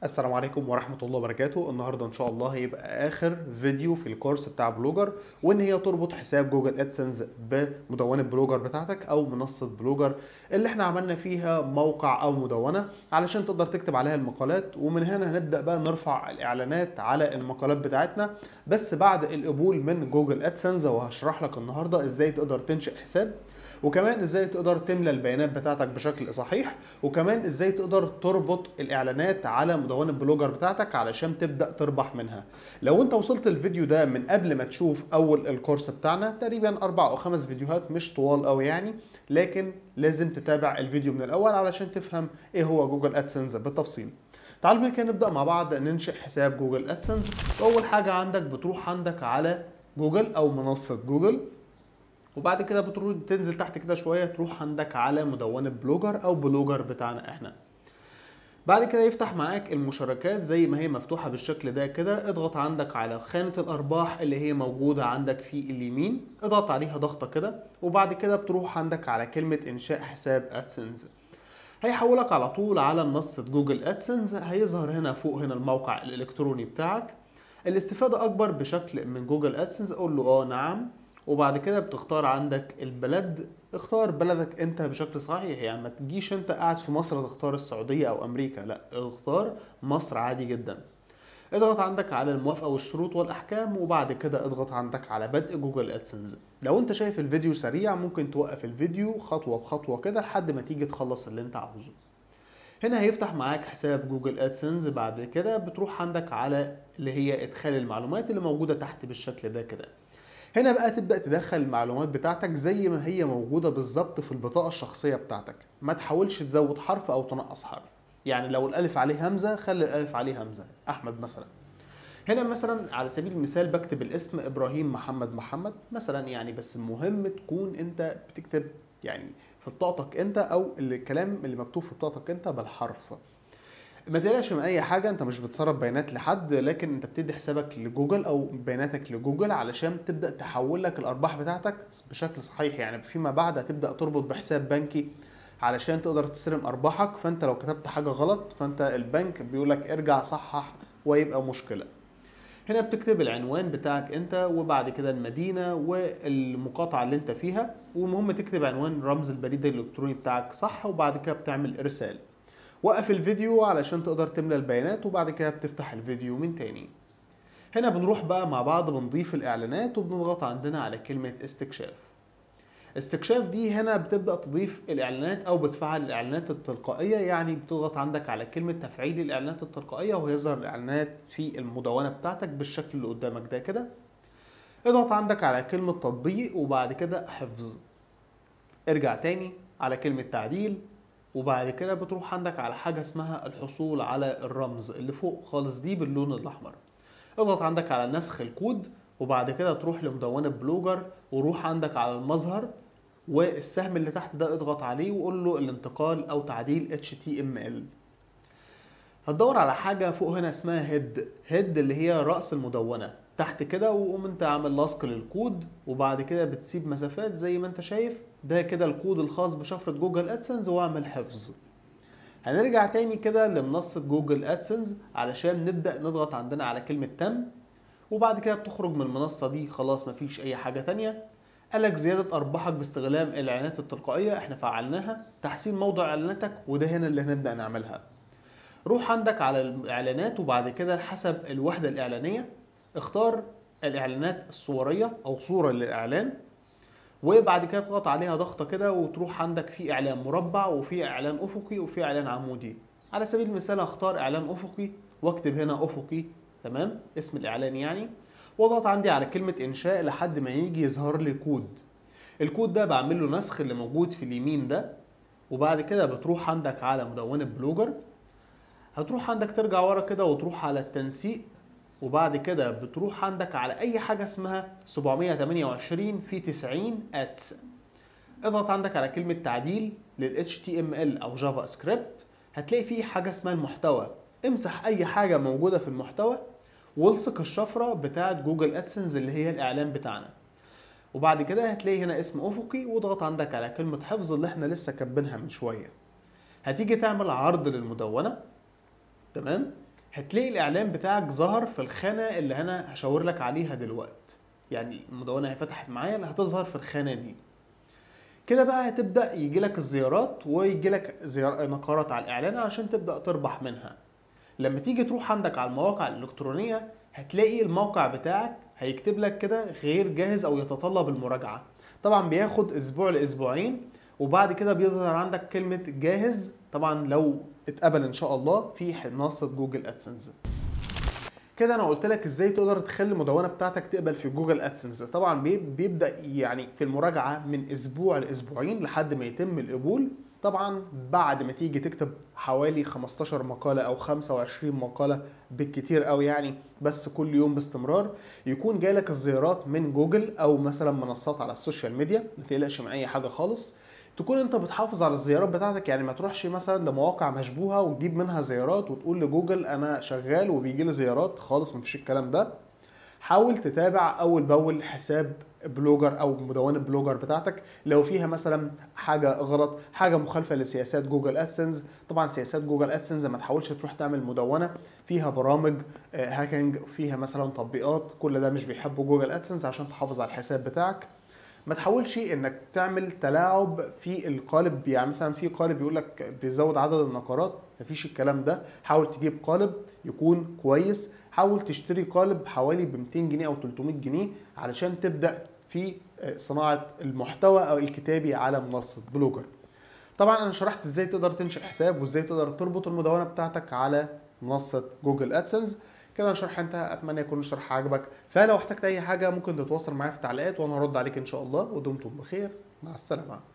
السلام عليكم ورحمة الله وبركاته النهاردة إن شاء الله هيبقى آخر فيديو في الكورس بتاع بلوجر وإن هي تربط حساب جوجل أدسنس بمدونة بلوجر بتاعتك أو منصة بلوجر اللي إحنا عملنا فيها موقع أو مدونة علشان تقدر تكتب عليها المقالات ومن هنا هنبدأ بقى نرفع الإعلانات على المقالات بتاعتنا بس بعد القبول من جوجل أدسنس وهشرح لك النهاردة إزاي تقدر تنشئ حساب وكمان ازاي تقدر تملى البيانات بتاعتك بشكل صحيح وكمان ازاي تقدر تربط الاعلانات على مدونه بلوجر بتاعتك علشان تبدا تربح منها لو انت وصلت الفيديو ده من قبل ما تشوف اول الكورس بتاعنا تقريبا اربع او خمس فيديوهات مش طوال قوي يعني لكن لازم تتابع الفيديو من الاول علشان تفهم ايه هو جوجل ادسنس بالتفصيل تعالوا بينا كده نبدا مع بعض ننشئ حساب جوجل ادسنس واول حاجه عندك بتروح عندك على جوجل او منصه جوجل وبعد كده بتروح تنزل تحت كده شويه تروح عندك على مدونه بلوجر او بلوجر بتاعنا احنا بعد كده يفتح معاك المشاركات زي ما هي مفتوحه بالشكل ده كده اضغط عندك على خانه الارباح اللي هي موجوده عندك في اليمين اضغط عليها ضغطه كده وبعد كده بتروح عندك على كلمه انشاء حساب ادسنس هيحولك على طول على منصه جوجل ادسنس هيظهر هنا فوق هنا الموقع الالكتروني بتاعك الاستفاده اكبر بشكل من جوجل ادسنس قول له اه نعم وبعد كده بتختار عندك البلد اختار بلدك انت بشكل صحيح يعني ما تجيش انت قاعد في مصر تختار السعودية او امريكا لا اختار مصر عادي جدا اضغط عندك على الموافقة والشروط والاحكام وبعد كده اضغط عندك على بدء جوجل ادسنس لو انت شايف الفيديو سريع ممكن توقف الفيديو خطوة بخطوة كده لحد ما تيجي تخلص اللي انت عاوزه هنا هيفتح معاك حساب جوجل ادسنس بعد كده بتروح عندك على اللي هي ادخال المعلومات اللي موجودة تحت بالشكل ده كده هنا بقى تبدا تدخل المعلومات بتاعتك زي ما هي موجوده بالظبط في البطاقه الشخصيه بتاعتك ما تحاولش تزود حرف او تنقص حرف يعني لو الالف عليه همزه خلي الالف عليه همزه احمد مثلا هنا مثلا على سبيل المثال بكتب الاسم ابراهيم محمد محمد مثلا يعني بس المهم تكون انت بتكتب يعني في بطاقتك انت او الكلام اللي مكتوب في بطاقتك انت بالحرف ما تقلقش من اي حاجه انت مش بتسرب بيانات لحد لكن انت بتدي حسابك لجوجل او بياناتك لجوجل علشان تبدا تحول لك الارباح بتاعتك بشكل صحيح يعني فيما بعد هتبدا تربط بحساب بنكي علشان تقدر تستلم ارباحك فانت لو كتبت حاجه غلط فانت البنك بيقول لك ارجع صحح ويبقى مشكله هنا بتكتب العنوان بتاعك انت وبعد كده المدينه والمقاطعه اللي انت فيها والمهم تكتب عنوان رمز البريد الالكتروني بتاعك صح وبعد كده بتعمل ارسال وقف الفيديو علشان تقدر تملى البيانات وبعد كده بتفتح الفيديو من تاني هنا بنروح بقى مع بعض بنضيف الاعلانات وبنضغط عندنا على كلمة استكشاف استكشاف دي هنا بتبدأ تضيف الاعلانات او بتفعل الاعلانات التلقائية يعني بتضغط عندك على كلمة تفعيل الاعلانات التلقائية وهيظهر الاعلانات في المدونة بتاعتك بالشكل اللي قدامك ده كده اضغط عندك على كلمة تطبيق وبعد كده حفظ ارجع تاني على كلمة تعديل وبعد كده بتروح عندك على حاجه اسمها الحصول على الرمز اللي فوق خالص دي باللون الاحمر اضغط عندك على نسخ الكود وبعد كده تروح لمدونه بلوجر وروح عندك على المظهر والسهم اللي تحت ده اضغط عليه وقول له الانتقال او تعديل HTML هتدور على حاجة فوق هنا اسمها هيد هيد اللي هي رأس المدونة تحت كده وقوم انت عامل لصق للكود وبعد كده بتسيب مسافات زي ما انت شايف ده كده الكود الخاص بشفرة جوجل ادسنس واعمل حفظ هنرجع تاني كده لمنصة جوجل ادسنس علشان نبدأ نضغط عندنا على كلمة تم وبعد كده بتخرج من المنصة دي خلاص مفيش اي حاجة تانية قالك زيادة أرباحك باستخدام الإعلانات التلقائية احنا فعلناها تحسين موضع إعلاناتك وده هنا اللي هنبدأ نعملها روح عندك على الإعلانات وبعد كده حسب الوحدة الإعلانية اختار الإعلانات الصورية أو صورة للإعلان وبعد كده تضغط عليها ضغطه كده وتروح عندك في اعلان مربع وفي اعلان افقي وفي اعلان عمودي على سبيل المثال هختار اعلان افقي واكتب هنا افقي تمام اسم الاعلان يعني واضغط عندي على كلمه انشاء لحد ما يجي يظهر لي كود الكود ده بعمل له نسخ اللي موجود في اليمين ده وبعد كده بتروح عندك على مدونه بلوجر هتروح عندك ترجع ورا كده وتروح على التنسيق وبعد كده بتروح عندك على اي حاجه اسمها 728 في 90 اتس اضغط عندك على كلمه تعديل لل HTML او جافا سكريبت هتلاقي فيه حاجه اسمها المحتوى امسح اي حاجه موجوده في المحتوى والصق الشفره بتاعه جوجل ادسنس اللي هي الاعلان بتاعنا وبعد كده هتلاقي هنا اسم افقي واضغط عندك على كلمه حفظ اللي احنا لسه كاتبينها من شويه هتيجي تعمل عرض للمدونه تمام هتلاقي الاعلان بتاعك ظهر في الخانه اللي انا هشاور لك عليها دلوقتي يعني المدونه هي فتحت معايا اللي هتظهر في الخانه دي كده بقى هتبدا يجي لك الزيارات ويجي لك زيار... نقرات على الاعلان عشان تبدا تربح منها لما تيجي تروح عندك على المواقع الالكترونيه هتلاقي الموقع بتاعك هيكتب لك كده غير جاهز او يتطلب المراجعه طبعا بياخد اسبوع لاسبوعين وبعد كده بيظهر عندك كلمه جاهز طبعا لو اتقبل ان شاء الله في منصه جوجل ادسنس كده انا قلت لك ازاي تقدر تخلي المدونه بتاعتك تقبل في جوجل ادسنس طبعا بيبدا يعني في المراجعه من اسبوع لاسبوعين لحد ما يتم القبول طبعا بعد ما تيجي تكتب حوالي 15 مقاله او 25 مقاله بالكتير قوي يعني بس كل يوم باستمرار يكون جالك الزيارات من جوجل او مثلا منصات على السوشيال ميديا ما تقلقش من اي حاجه خالص تكون انت بتحافظ على الزيارات بتاعتك يعني ما تروحش مثلا لمواقع مشبوهه وتجيب منها زيارات وتقول لجوجل انا شغال وبيجي لي زيارات خالص مفيش الكلام ده حاول تتابع اول باول حساب بلوجر او مدونه بلوجر بتاعتك لو فيها مثلا حاجه غلط حاجه مخالفه لسياسات جوجل ادسنس طبعا سياسات جوجل ادسنس ما تحاولش تروح تعمل مدونه فيها برامج هاكينج فيها مثلا تطبيقات كل ده مش بيحبه جوجل ادسنس عشان تحافظ على الحساب بتاعك ما تحاولش انك تعمل تلاعب في القالب يعني مثلا في قالب يقول لك بيزود عدد النقرات مفيش الكلام ده حاول تجيب قالب يكون كويس حاول تشتري قالب حوالي ب 200 جنيه او 300 جنيه علشان تبدا في صناعه المحتوى او الكتابي على منصه بلوجر طبعا انا شرحت ازاي تقدر تنشئ حساب وازاي تقدر تربط المدونه بتاعتك على منصه جوجل ادسنس كده الشرح انتهى اتمنى يكون الشرح عجبك فلو احتجت اي حاجه ممكن تتواصل معايا في التعليقات وانا هرد عليك ان شاء الله ودمتم بخير مع السلامه